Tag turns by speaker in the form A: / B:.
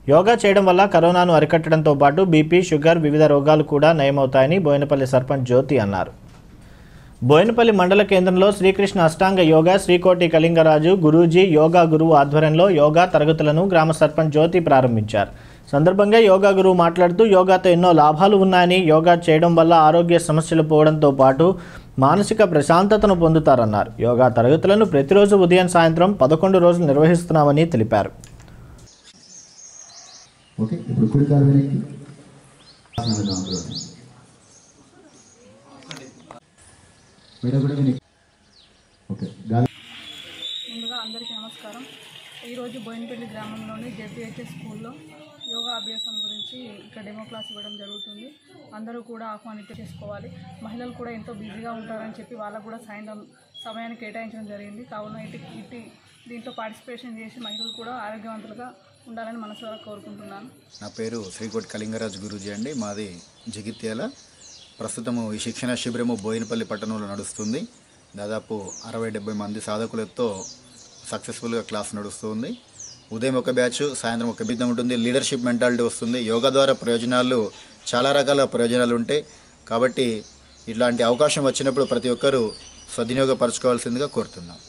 A: యోగా చేయడం వల్ల కరోనాను అరికట్టడంతో పాటు బీపీ షుగర్ వివిధ రోగాలు కూడా నయమవుతాయని బోయినపల్లి సర్పంచ్ జ్యోతి అన్నారు బోయినపల్లి మండల కేంద్రంలో శ్రీకృష్ణ అష్టాంగ యోగా శ్రీకోటి కళింగరాజు గురూజీ యోగా గురువు ఆధ్వర్యంలో యోగా తరగతులను గ్రామ సర్పంచ్ జ్యోతి ప్రారంభించారు సందర్భంగా యోగా గురువు మాట్లాడుతూ యోగాతో ఎన్నో లాభాలు ఉన్నాయని యోగా చేయడం వల్ల ఆరోగ్య సమస్యలు పోవడంతో పాటు మానసిక ప్రశాంతతను పొందుతారన్నారు యోగా తరగతులను ప్రతిరోజు ఉదయం సాయంత్రం పదకొండు రోజులు నిర్వహిస్తున్నామని తెలిపారు
B: ఓకే ఇప్పుడు కుడి కాలు వెనక్కి ఆసనం వేద్దాం అందులో మెడ కూడా వెనక్కి ఓకే గాలి
C: ముందుగా అందరికీ నమస్కారం ఈరోజు బోయినపల్లి గ్రామంలోని జెపిహెచ్ఎస్ స్కూల్లో యోగా అభ్యాసం గురించి ఇక్కడ డెమో క్లాస్ ఇవ్వడం జరుగుతుంది అందరూ కూడా ఆహ్వానిత చేసుకోవాలి మహిళలు కూడా ఎంతో బిజీగా ఉంటారని చెప్పి వాళ్ళకు కూడా సాయంత్రం సమయాన్ని కేటాయించడం జరిగింది కావున ఇటు ఇటు దీంట్లో పార్టిసిపేషన్ చేసి మహిళలు కూడా ఆరోగ్యవంతులుగా ఉండాలని మనసులో కోరుకుంటున్నాను
D: నా పేరు శ్రీకోటి కళింగరాజ్ గురూజీ అండి మాది జగిత్యాల ప్రస్తుతము ఈ శిక్షణ శిబిరము బోయినపల్లి పట్టణంలో నడుస్తుంది దాదాపు అరవై డెబ్బై మంది సాధకులతో సక్సెస్ఫుల్గా క్లాస్ నడుస్తుంది ఉదయం ఒక బ్యాచ్ సాయంత్రం ఒక బిద్దం ఉంటుంది లీడర్షిప్ మెంటాలిటీ వస్తుంది యోగా ద్వారా ప్రయోజనాలు చాలా రకాల ప్రయోజనాలు ఉంటాయి కాబట్టి ఇట్లాంటి అవకాశం వచ్చినప్పుడు ప్రతి ఒక్కరూ సద్వినియోగపరచుకోవాల్సిందిగా కోరుతున్నాం